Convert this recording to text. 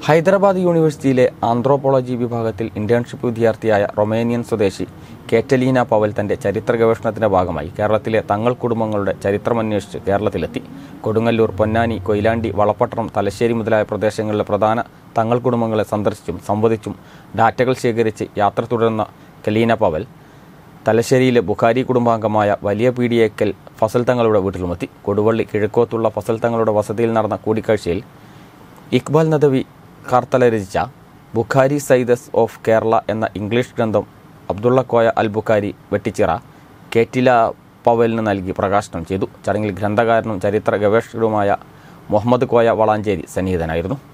ഹൈദരാബാദ് യൂണിവേഴ്സിറ്റിയിലെ ആന്ത്രോപോളജി വിഭാഗത്തിൽ ഇന്റേൺഷിപ്പ് വിദ്യാർത്ഥിയായ റൊമേനിയൻ സ്വദേശി കേറ്റലീന പവൽ തന്റെ ചരിത്ര ഗവേഷണത്തിന്റെ ഭാഗമായി കേരളത്തിലെ തങ്ങൾ കുടുംബങ്ങളുടെ ചരിത്രമന്വേഷിച്ച് കേരളത്തിലെത്തി കൊടുങ്ങല്ലൂർ പൊന്നാനി കൊയിലാണ്ടി വളപ്പട്ടണം തലശ്ശേരി മുതലായ പ്രദേശങ്ങളിലെ പ്രധാന തങ്ങൾ കുടുംബങ്ങളെ സന്ദർശിച്ചും സംവദിച്ചും ഡാറ്റകൾ ശേഖരിച്ച് യാത്ര തുടരുന്ന കലീന പവൽ തലശ്ശേരിയിലെ ബുഖാരി കുടുംബാംഗമായ വലിയ പീഡിയേക്കൽ ഫസൽ തങ്ങളുടെ വീട്ടിലുമെത്തി കൊടുവള്ളി കിഴക്കോത്തുള്ള ഫസൽ തങ്ങളുടെ വസതിയിൽ നടന്ന കൂടിക്കാഴ്ചയിൽ ഇക്ബാൽ നദവി കാർത്തല രചിച്ച ബുഖാരി സൈദസ് ഓഫ് കേരള എന്ന ഇംഗ്ലീഷ് ഗ്രന്ഥം അബ്ദുള്ള കോയ അൽ ബുഖാരി വെട്ടിച്ചിറ കേറ്റില പവലിന് നൽകി പ്രകാശനം ചെയ്തു ചടങ്ങിൽ ഗ്രന്ഥകാരനും ചരിത്ര ഗവേഷകനുമായ മുഹമ്മദ് കോയ വളാഞ്ചേരി സന്നിഹിതനായിരുന്നു